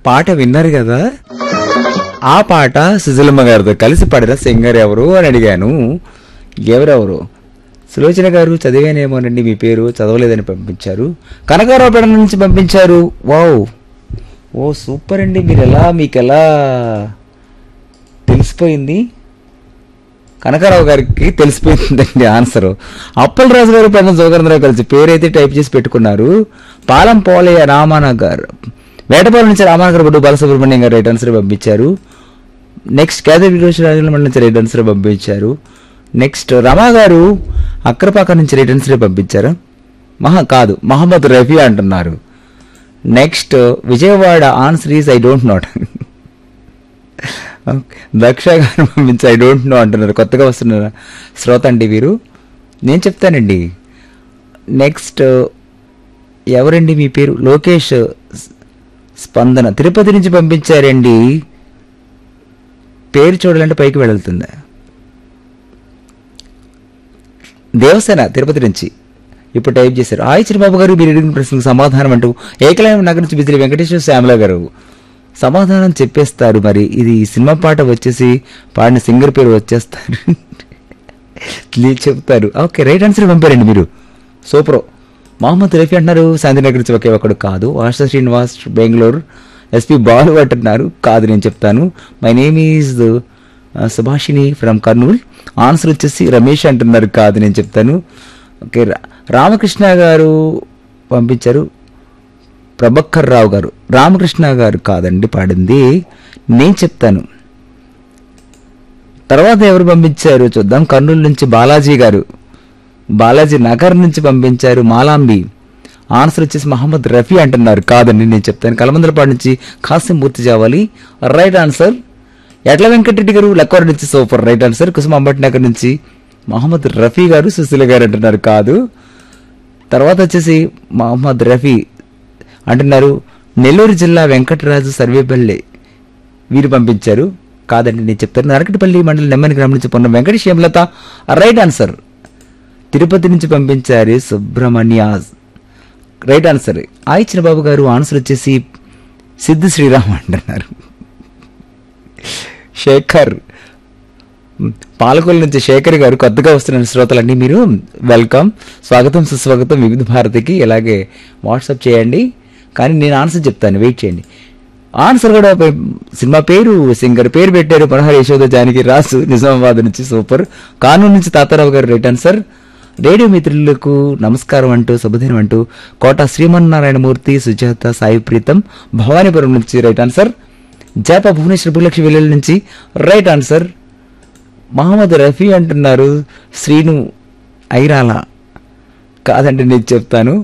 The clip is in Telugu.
పాట విన్నారు కదా ఆ పాట సుజలమ్మ గారితో కలిసి పాడిన సింగర్ ఎవరు అని అడిగాను ఎవరెవరు సులోచన గారు చదివానేమోనండి మీ పేరు చదవలేదని పంపించారు కనకారావుపేట నుంచి పంపించారు వావ్ ఓ సూపర్ అండి మీరు ఎలా మీకు ఎలా తెలిసిపోయింది కనకారావు గారికి తెలిసిపోయిందండి ఆన్సర్ అప్పలరాజు గారు పెద్ద జోగరంధ్రరావు కలిసి పేరైతే టైప్ చేసి పెట్టుకున్నారు పాలం పోలయ్య రామానగర్ వేటపాలెం నుంచి రామానగర్ బొడ్డు బాలసుబ్రహ్మణ్యం గారు రైట్ ఆన్సర్ పంపించారు నెక్స్ట్ కేదర్ విరోచ రాజమండ్రి నుంచి రైట్ ఆన్సర్ పంపించారు నెక్స్ట్ రమా గారు అక్రపాక నుంచి రైట్ ఆన్సర్ పంపించారు మహా కాదు మహమ్మద్ రఫీ అంటున్నారు next Vijayawada answer is I don't not Daksha garu పంపించి ఐ డోంట్ నో అంటున్నారు కొత్తగా వస్తున్నారు శ్రోత అండి వీరు నేను చెప్తానండి నెక్స్ట్ ఎవరండి మీ పేరు లోకేష్ స్పందన తిరుపతి నుంచి పంపించారండి పేరు చూడాలంటే పైకి వెళ్తుంది దేవసేన తిరుపతి నుంచి ఇప్పుడు టైప్ చేశారు హాయ్ చిరబాబు గారు మీరు అడిగిన ప్రశ్నకు సమాధానం అంటూ ఏకలైన నగర్ నుంచి బిజిలి వెంకటేశ్వర శ్యామల గారు సమాధానం చెప్పేస్తారు మరి ఇది సినిమా పాట వచ్చేసి పాడిన సింగర్ పేరు వచ్చేస్తారు లే- చెప్తారు ఓకే రైట్ ఆన్సర్ పంపారండి మీరు సూపర్ మహమ్మద్ రఫీ అంటున్నారు శాంతినగర్ నుంచి ఒకే ఒకడు కాదు ఆశా శ్రీనివాస్ బెంగళూరు ఎస్పీ బాలు అంటున్నారు కాదు నేను చెప్తాను my name is Subhashini from Kurnool answer వచ్చేసి రమేష్ అంటున్నారు కాదు నేను చెప్తాను ఓకే రా- రామకృష్ణ గారు పంపించారు ప్రభక్కర్ రావు గారు రామకృష్ణ గారు కాదండి పాడింది నేను చెప్తాను తర్వాత ఎవరు పంపించారు చూద్దాం కర్నూలు నుంచి బాలాజీ గారు బాలాజీ నగర్ నుంచి పంపించారు మాలాంబి ఆన్సర్ వచ్చేసి మహమ్మద్ రఫీ అంటున్నారు కాదండి నేను చెప్తాను కలమందలపాడు నుంచి కాసిం మూర్తి జావాలి రైట్ ఆన్సర్ ఎట్ల వెంకటరెడ్డి గారు లక్కవరం నుంచి super right answer Kusuma Ambati Nagar నుంచి మహమ్మద్ రఫీ గారు సుశీల గారు అంటున్నారు కాదు తర్వాత వచ్చేసి మహమ్మద్ రఫీ అంటున్నారు నెల్లూరు జిల్లా వెంకటరాజు సర్వేపల్లి వీరు పంపించారు కాదండి నేను చెప్తాను నరకటిపల్లి మండలం నెమ్మని గ్రామం నుంచి పొన్న వెంకటేష్ హేమలత రైట్ ఆన్సర్ తిరుపతి నుంచి పంపించారు సుబ్రహ్మణ్యాజ్ రైట్ ఆన్సర్ ఆయిచిన బాబు గారు ఆన్సర్ వచ్చేసి సిద్ధు శ్రీరామ్ అంటున్నారు శేఖర్ పాలకొల్లు నుంచి శేఖర్ గారు కొత్తగా వస్తున్న శ్రోతలన్నీ మీరు వెల్కమ్ స్వాగతం సుస్వాగతం వివిధ భారతికి ఇలాగే వాట్సాప్ చేయండి కానీ నేను ఆన్సర్ చెప్తాను వెయిట్ చేయండి ఆన్సర్ కూడా పే- సినిమా పేరు సింగర్ పేరు పెట్టారు మనోహర్ యశోద జానకి రాసు నిజామాబాద్ నుంచి సూపర్ కానూరు నుంచి తాతారావు గారు రైట్ ఆన్సర్ రేడియో మిత్రులకు నమస్కారం అంటూ శుభదినం అంటూ కోట శ్రీమన్నారాయణమూర్తి సుజాత సాయి ప్రీతం భవానీపురం నుంచి రైట్ ఆన్సర్ జాప భువనేశ్వర భూలక్ష్మి వెల్లుల్లి నుంచి రైట్ ఆన్సర్ మహమ్మద్ రఫీ అంటున్నారు శ్రీను ఐరాల కాదండి నేను చెప్తాను